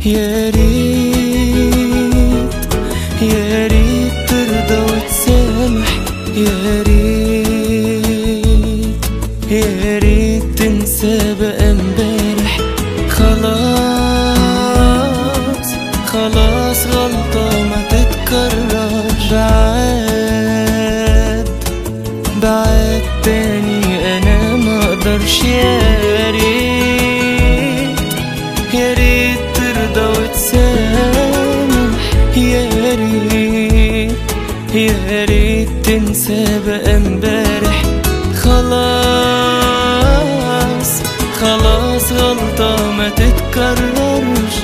يا ريت يا ريت ترضى وتسامح يا ريت يا ريت تنسى بقى امبارح خلاص خلاص غلطة ما تتكررش بعاد بعد تاني انا ما اقدرش يا ريت يا ريت ترضى وتسامح يا ريت يا ريت تنسى بقى امبارح خلاص خلاص غلطة ما تتكررش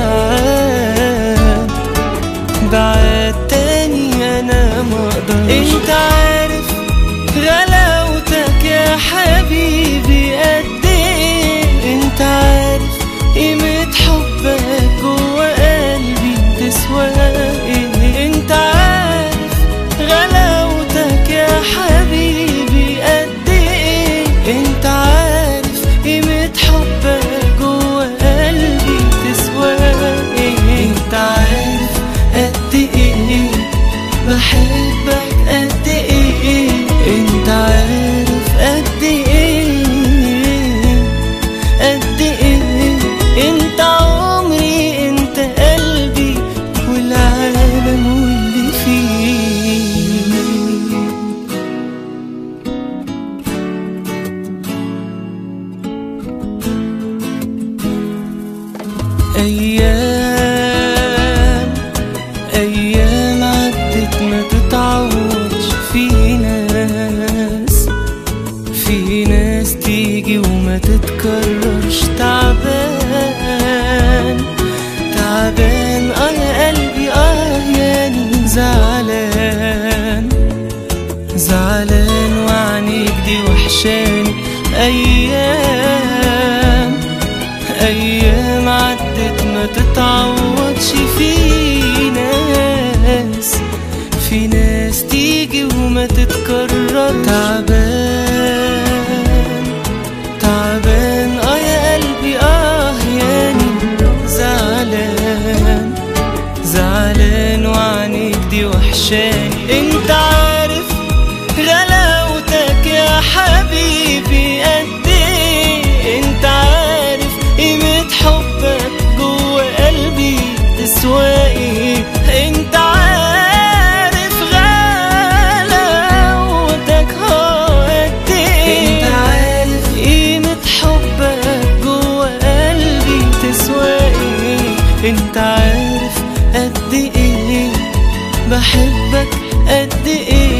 بعد بعد تاني انا ما اقدرش انت عارف غلاوتك يا حبيبي قد ايه انت عارف قيمة حبك جوا قلبي تسوى ايه انت عارف غلاوتك يا حبيبي قد ايه انت عارف قيمة حبك جوا قلبي تسوى ايه انت عارف قد ايه بحبك قد ايه انت عارف قد ايه قد ايه انت عمري انت قلبي والعالم واللي فيه أيام أيام عدت ما تتعوضش في ناس في ناس تيجي وما تتكررش تعبان تعبان اه يا قلبي اه ياني زعلان زعلان وعنيك دي وحشاني أيام أيام عدت ما تتعوضش في ناس في ناس تيجي وما تتكرر تعبان تعبان اه يا قلبي اه ياني زعلان زعلان وعنيك دي وحشاني انت عارف غلاوتك يا حبيبي قد ايه انت عارف قيمة حبك جوا قلبي تسوى ايه انت عارف غلاوتك هو قد ايه انت عارف قيمة حبك جوا قلبي تسوى ايه انت عارف قد ايه بحبك قد ايه